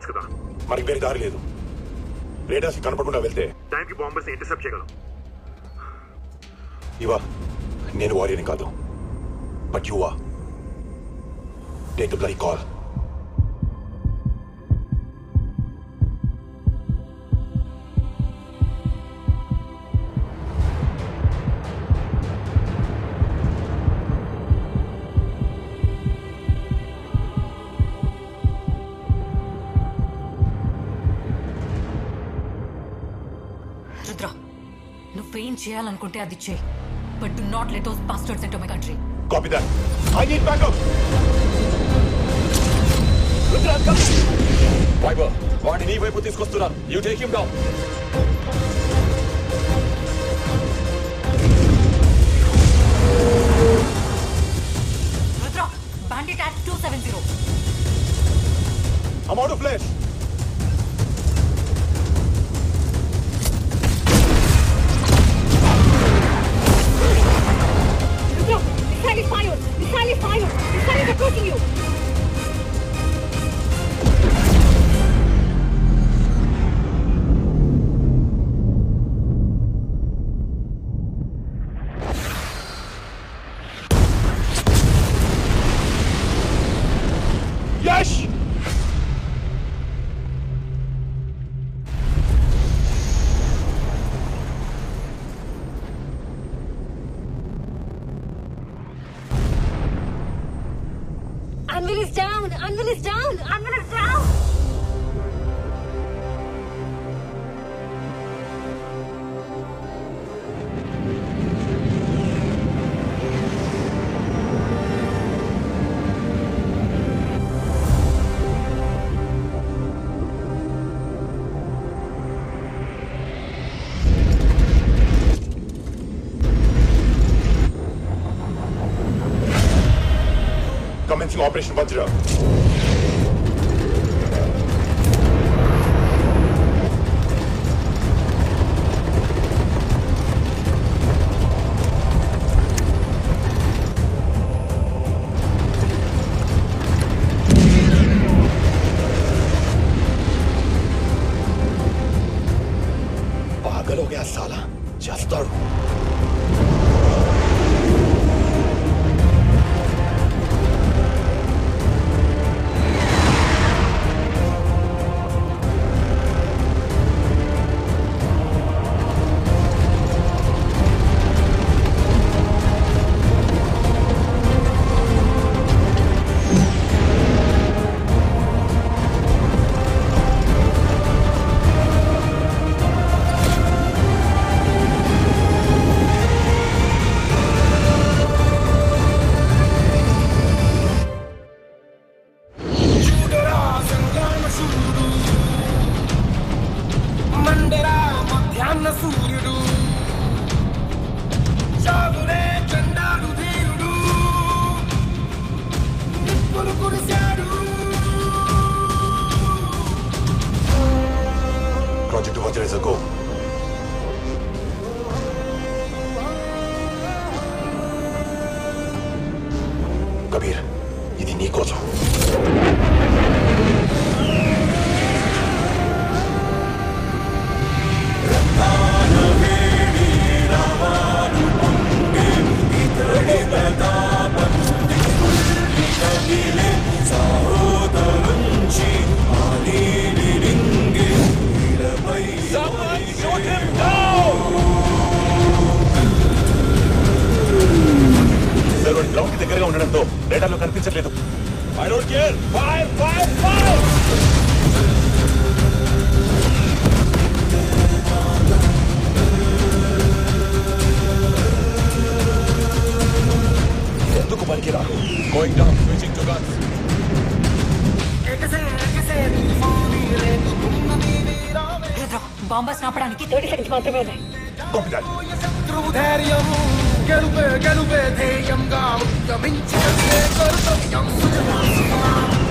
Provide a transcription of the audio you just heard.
తెలుసు కదా మనకి వేరే దారి లేదు రేడార్స్ కనపడకుండా వెళ్తే టైంకి బాంబర్స్ ఇంటర్సెప్ట్ చేయగలం ఇవా నేను వారియర్ని కాదు but you've take the bloody call Rudra నువ్వేం చేయాలనుకుంటే అది చేయి but do not let those bastards into my country copy that I need backup Viper వాడిని నీ వైపు తీసుకొస్తున్నాను you take him down Rudra bandit act two seven zero I'm out of flesh. Rudra, missile is fired! Missile is fired! Missile is approaching you! Yes! Anvil is down! Anvil is down! Anvil is down! Commencing Operation Vajra. पागल हो गया साला చేస్తాడు మండరా మధ్యాహ్న సూర్యుడు చాగురే చండాడు ధీరుడు నిప్పులు కురిశాడు Project Vajra is a go. Kabir ఇది నీ కోసం సార్ వాడు గ్రౌండ్ కి దగ్గరగా ఉండడంతో రేడార్లో కనిపించట్లేదు I don't care fire fire fire ఎందుకు పనికిరాడు going down switching to guns ఎగసే ఎగసే తుఫానీ రేగుతున్నది వీరావే రుద్ర బాంబర్స్ నాపడానికి థర్టీ సెకండ్స్ మాత్రమే ఉన్నాయి కాపీ దట్ శత్రువు ధైర్యము గెలుపే గెలుపే ధ్యేయంగా ఉద్యమించి కర్తవ్యం